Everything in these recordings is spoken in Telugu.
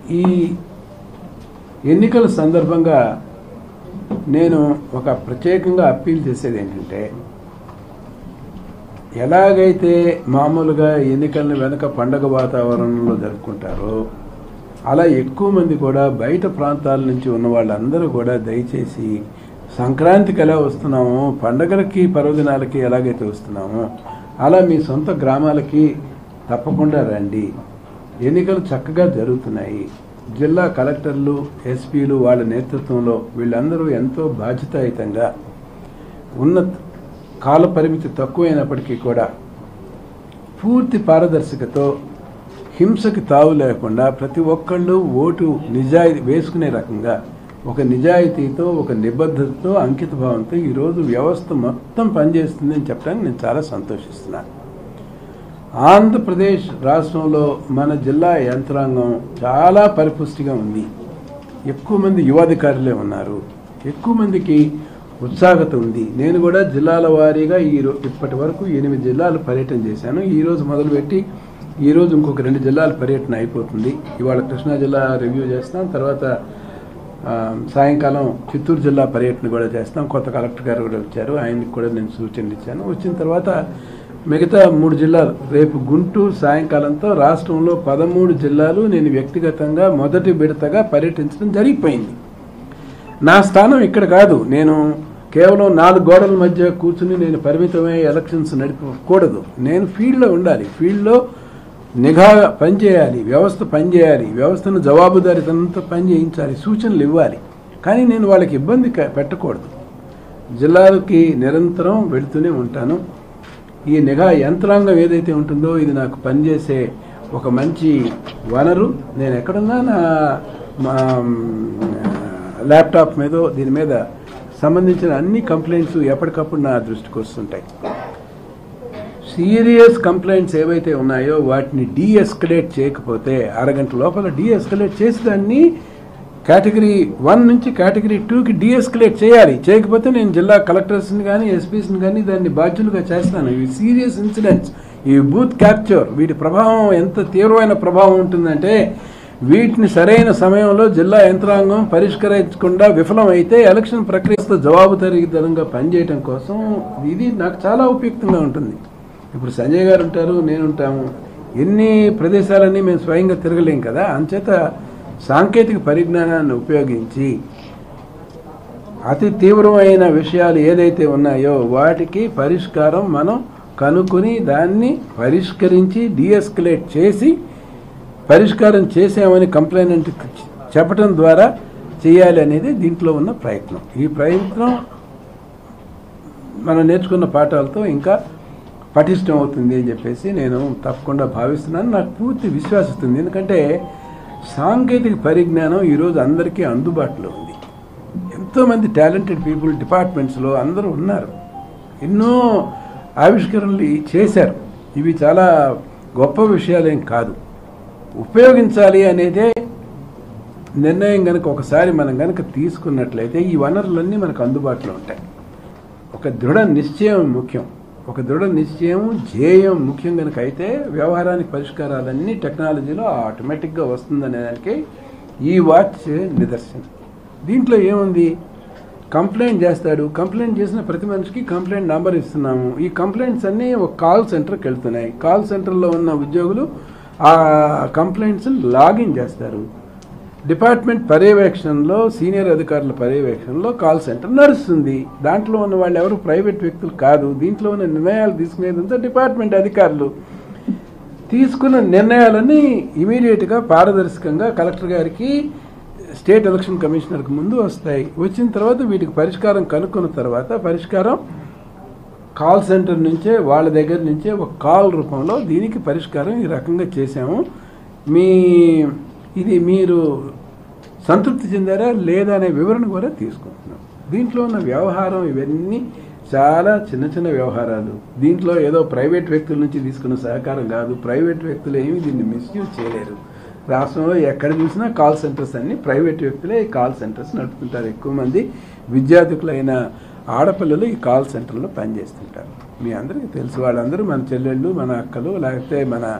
ఈ ఎన్నికల సందర్భంగా నేను ఒక ప్రత్యేకంగా అప్పీల్ చేసేది ఏంటంటే ఎలాగైతే మామూలుగా ఎన్నికలను వెనక పండగ వాతావరణంలో జరుపుకుంటారో అలా ఎక్కువ మంది కూడా బయట ప్రాంతాల నుంచి ఉన్న వాళ్ళందరూ కూడా దయచేసి సంక్రాంతికి ఎలా వస్తున్నామో పండగలకి పర్వదినాలకి ఎలాగైతే వస్తున్నామో అలా మీ సొంత గ్రామాలకి తప్పకుండా రండి ఎన్నికలు చక్కగా జరుగుతున్నాయి జిల్లా కలెక్టర్లు ఎస్పీలు వాళ్ళ నేతృత్వంలో వీళ్ళందరూ ఎంతో బాధ్యతాయుతంగా ఉన్న కాల పరిమితి తక్కువైనప్పటికీ కూడా పూర్తి పారదర్శకతో హింసకి తావు లేకుండా ప్రతి ఒక్కళ్ళు ఓటు నిజాయితీ వేసుకునే రకంగా ఒక నిజాయితీతో ఒక నిబద్ధతతో అంకిత భావంతో ఈరోజు వ్యవస్థ మొత్తం పనిచేస్తుంది అని చెప్పడానికి నేను చాలా సంతోషిస్తున్నాను ఆంధ్రప్రదేశ్ రాష్ట్రంలో మన జిల్లా యంత్రాంగం చాలా పరిపుష్టిగా ఉంది ఎక్కువ మంది యువాధికారులే ఉన్నారు ఎక్కువ మందికి ఉత్సాహత ఉంది నేను కూడా జిల్లాల వారీగా ఈ రో- ఇప్పటి వరకు ఎనిమిది జిల్లాలు పర్యటన చేశాను ఈ రోజు మొదలుపెట్టి ఈ రోజు ఇంకొక రెండు జిల్లాల పర్యటన అయిపోతుంది ఇవాళ కృష్ణా జిల్లా రివ్యూ చేస్తాం తర్వాత ఆ, సాయంకాలం చిత్తూరు జిల్లా పర్యటన కూడా చేస్తాం కొత్త కలెక్టర్ గారు కూడా వచ్చారు ఆయనకి కూడా నేను సూచనలు ఇచ్చాను వచ్చిన తర్వాత మిగతా మూడు జిల్లాలు రేపు గుంటూరు సాయంకాలంతో రాష్ట్రంలో పదమూడు జిల్లాలు నేను వ్యక్తిగతంగా మొదటి విడతగా పర్యటించడం జరిగిపోయింది నా స్థానం ఇక్కడ కాదు నేను కేవలం నాలుగు గోడల మధ్య కూర్చుని నేను పరిమితమై ఎలక్షన్స్ నడిపకూడదు నేను ఫీల్డ్లో ఉండాలి ఫీల్డ్లో నిఘా పనిచేయాలి వ్యవస్థ పనిచేయాలి వ్యవస్థను జవాబుదారీతనంతో పనిచేయించాలి సూచనలు ఇవ్వాలి కానీ నేను వాళ్ళకి ఇబ్బంది క- పెట్టకూడదు జిల్లాలకి నిరంతరం వెళుతూనే ఉంటాను ఈ నిఘా యంత్రాంగం ఏదైతే ఉంటుందో ఇది నాకు పనిచేసే ఒక మంచి వనరు నేను ఎక్కడున్నా నా మా ల్యాప్టాప్ మీద దీని మీద సంబంధించిన అన్ని కంప్లైంట్స్ ఎప్పటికప్పుడు నా దృష్టికి వస్తుంటాయి సీరియస్ కంప్లైంట్స్ ఏవైతే ఉన్నాయో వాటిని డీఎస్కలేట్ చేయకపోతే అరగంట లోపల డీఎస్కలేట్ చేసి దాన్ని కేటగిరీ వన్ నుంచి కేటగిరీ టూకి డీఎస్కలేట్ చేయాలి చేయకపోతే నేను జిల్లా కలెక్టర్స్ని కానీ ఎస్పీస్ని కానీ దాన్ని బాధ్యులుగా చేస్తాను ఇవి సీరియస్ ఇన్సిడెంట్స్ ఈ బూత్ క్యాప్చర్ వీటి ప్రభావం ఎంత తీవ్రమైన ప్రభావం ఉంటుందంటే వీటిని సరైన సమయంలో జిల్లా యంత్రాంగం పరిష్కరించకుండా విఫలమైతే ఎలక్షన్ ప్రక్రియతో జవాబుదారీతనంగా పనిచేయడం కోసం ఇది నాకు చాలా ఉపయుక్తంగా ఉంటుంది ఇప్పుడు సంజయ్ గారు ఉంటారు నేను ఉంటాము ఎన్ని ప్రదేశాలన్నీ మేము స్వయంగా తిరగలేం కదా అంచేత సాంకేతిక పరిజ్ఞానాన్ని ఉపయోగించి అతి తీవ్రమైన విషయాలు ఏదైతే ఉన్నాయో వాటికి పరిష్కారం మనం కనుక్కొని దాన్ని పరిష్కరించి డీఎస్కలేట్ చేసి పరిష్కారం చేసామని కంప్లైంట్ చెప్పడం ద్వారా చేయాలి అనేది దీంట్లో ఉన్న ప్రయత్నం ఈ ప్రయత్నం మనం నేర్చుకున్న పాఠాలతో ఇంకా పటిష్టం అవుతుంది అని చెప్పేసి నేను తప్పకుండా భావిస్తున్నాను నాకు పూర్తి విశ్వాసిస్తుంది ఎందుకంటే సాంకేతిక పరిజ్ఞానం ఈరోజు అందరికీ అందుబాటులో ఉంది ఎంతోమంది టాలెంటెడ్ పీపుల్ డిపార్ట్మెంట్స్లో అందరూ ఉన్నారు ఎన్నో ఆవిష్కరణలు చేశారు ఇవి చాలా గొప్ప విషయాలేం కాదు ఉపయోగించాలి అనేదే నిర్ణయం కనుక ఒకసారి మనం కనుక తీసుకున్నట్లయితే ఈ వనరులన్నీ మనకు అందుబాటులో ఉంటాయి ఒక దృఢ నిశ్చయం ముఖ్యం ఒక దృఢ నిశ్చయం ధ్యేయం ముఖ్యం కనుక అయితే వ్యవహారానికి పరిష్కారాలన్నీ టెక్నాలజీలో ఆటోమేటిక్గా వస్తుందనే దానికి ఈ వాచ్ నిదర్శనం దీంట్లో ఏముంది కంప్లైంట్ చేస్తాడు కంప్లైంట్ చేసిన ప్రతి మనిషికి కంప్లైంట్ నంబర్ ఇస్తున్నాము ఈ కంప్లైంట్స్ అన్నీ ఒక కాల్ సెంటర్కి వెళ్తున్నాయి కాల్ సెంటర్లో ఉన్న ఉద్యోగులు ఆ కంప్లైంట్స్ లాగిన్ చేస్తారు డిపార్ట్మెంట్ పర్యవేక్షణలో సీనియర్ అధికారుల పర్యవేక్షణలో కాల్ సెంటర్ నడుస్తుంది దాంట్లో ఉన్న వాళ్ళు ఎవరు ప్రైవేట్ వ్యక్తులు కాదు దీంట్లో ఉన్న నిర్ణయాలు తీసుకునేదంతా డిపార్ట్మెంట్ అధికారులు తీసుకున్న నిర్ణయాలన్నీ ఇమీడియట్గా పారదర్శకంగా కలెక్టర్ గారికి స్టేట్ ఎలక్షన్ కమిషనర్కి ముందు వస్తాయి వచ్చిన తర్వాత వీటికి పరిష్కారం కనుక్కున్న తర్వాత పరిష్కారం కాల్ సెంటర్ నుంచే వాళ్ళ దగ్గర నుంచే ఒక కాల్ రూపంలో దీనికి పరిష్కారం ఈ రకంగా చేశాము మీ ఇది మీరు సంతృప్తి చెందారా లేదా అనే వివరణ కూడా తీసుకుంటున్నాం దీంట్లో ఉన్న వ్యవహారం ఇవన్నీ చాలా చిన్న చిన్న వ్యవహారాలు దీంట్లో ఏదో ప్రైవేట్ వ్యక్తుల నుంచి తీసుకున్న సహకారం కాదు ప్రైవేట్ వ్యక్తులు ఏమి దీన్ని మిస్యూజ్ చేయలేరు రాష్ట్రంలో ఎక్కడ చూసినా కాల్ సెంటర్స్ అన్ని ప్రైవేట్ వ్యక్తులే ఈ కాల్ సెంటర్స్ నడుపుతుంటారు ఎక్కువ మంది విద్యార్థికులైన ఆడపిల్లలు ఈ కాల్ సెంటర్లో పనిచేస్తుంటారు మీ అందరికీ తెలుసు వాళ్ళందరూ మన చెల్లెళ్ళు మన అక్కలు లేకపోతే మన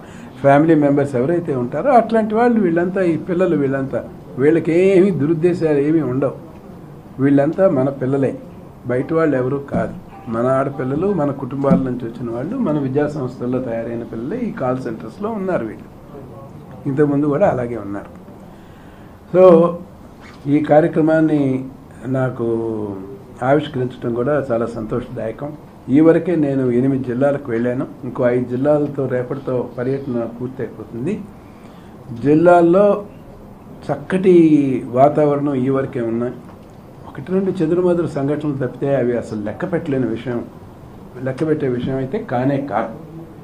ఫ్యామిలీ మెంబర్స్ ఎవరైతే ఉంటారో అట్లాంటి వాళ్ళు వీళ్ళంతా ఈ పిల్లలు వీళ్ళంతా వీళ్ళకి ఏమీ దురుద్దేశాలు ఏమీ ఉండవు వీళ్ళంతా మన పిల్లలే బయట వాళ్ళు ఎవరు కాదు మన ఆడపిల్లలు మన కుటుంబాల నుంచి వచ్చిన వాళ్ళు మన విద్యా సంస్థల్లో తయారైన పిల్లలే ఈ కాల్ సెంటర్స్లో ఉన్నారు వీళ్ళు ఇంతకుముందు కూడా అలాగే ఉన్నారు సో ఈ కార్యక్రమాన్ని నాకు ఆవిష్కరించడం కూడా చాలా సంతోషదాయకం ఈ వరకే నేను ఎనిమిది జిల్లాలకు వెళ్ళాను ఇంకో ఐదు జిల్లాలతో రేపటితో పర్యటన పూర్తయిపోతుంది జిల్లాల్లో చక్కటి వాతావరణం ఈ వరకే ఉన్నాయి ఒకటి రెండు చెదురుమదురు సంఘటనలు తప్పితే అవి అసలు లెక్క పెట్టలేని విషయం లెక్క పెట్టే విషయం అయితే కానే కాదు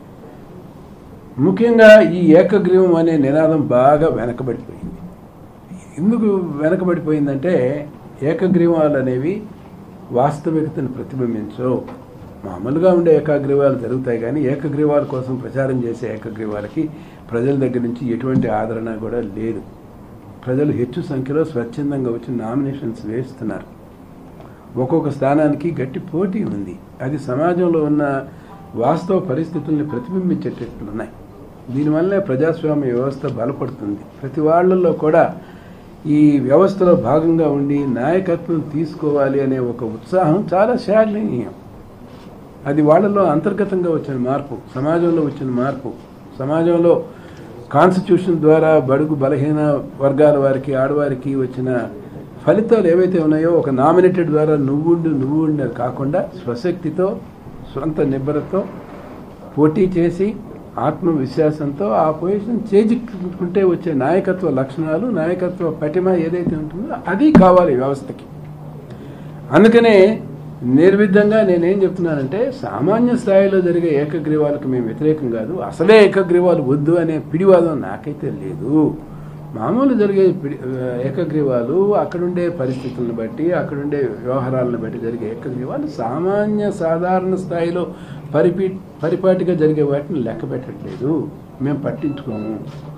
ముఖ్యంగా ఈ ఏకగ్రీవం అనే నినాదం బాగా వెనకబడిపోయింది ఎందుకు వెనకబడిపోయిందంటే ఏకగ్రీవాలు అనేవి వాస్తవికతను ప్రతిబింబించవు మామూలుగా ఉండే ఏకాగ్రీవాలు జరుగుతాయి కానీ ఏకగ్రీవాల కోసం ప్రచారం చేసే ఏకగ్రీవాలకి ప్రజల దగ్గర నుంచి ఎటువంటి ఆదరణ కూడా లేదు ప్రజలు హెచ్చు సంఖ్యలో స్వచ్ఛందంగా వచ్చి నామినేషన్స్ వేస్తున్నారు ఒక్కొక్క స్థానానికి గట్టి పోటీ ఉంది అది సమాజంలో ఉన్న వాస్తవ పరిస్థితుల్ని ప్రతిబింబించేటట్లున్నాయి దీనివల్లే ప్రజాస్వామ్య వ్యవస్థ బలపడుతుంది ప్రతి వాళ్ళల్లో కూడా ఈ వ్యవస్థలో భాగంగా ఉండి నాయకత్వం తీసుకోవాలి అనే ఒక ఉత్సాహం చాలా శాలీనీయం అది వాళ్ళలో అంతర్గతంగా వచ్చిన మార్పు సమాజంలో వచ్చిన మార్పు సమాజంలో కాన్స్టిట్యూషన్ ద్వారా బడుగు బలహీన వర్గాల వారికి ఆడవారికి వచ్చిన ఫలితాలు ఏవైతే ఉన్నాయో ఒక నామినేటెడ్ ద్వారా నువ్వుండు నువ్వుండు కాకుండా స్వశక్తితో సొంత నిబ్బరతో పోటీ చేసి ఆత్మవిశ్వాసంతో ఆ పొజిషన్ చేజిక్కుంటే వచ్చే నాయకత్వ లక్షణాలు నాయకత్వ పటిమ ఏదైతే ఉంటుందో అది కావాలి వ్యవస్థకి అందుకనే నిర్విధంగా నేనేం చెప్తున్నానంటే సామాన్య స్థాయిలో జరిగే ఏకగ్రీవాలకు మేము వ్యతిరేకం కాదు అసలే ఏకగ్రీవాలు వద్దు అనే పిడివాదం నాకైతే లేదు మామూలు జరిగే పిడి ఏకగ్రీవాలు అక్కడుండే పరిస్థితులను బట్టి అక్కడుండే వ్యవహారాలను బట్టి జరిగే ఏకగ్రీవాలు సామాన్య సాధారణ స్థాయిలో పరిపి పరిపాటిగా జరిగే వాటిని లెక్క పెట్టట్లేదు మేము పట్టించుకోము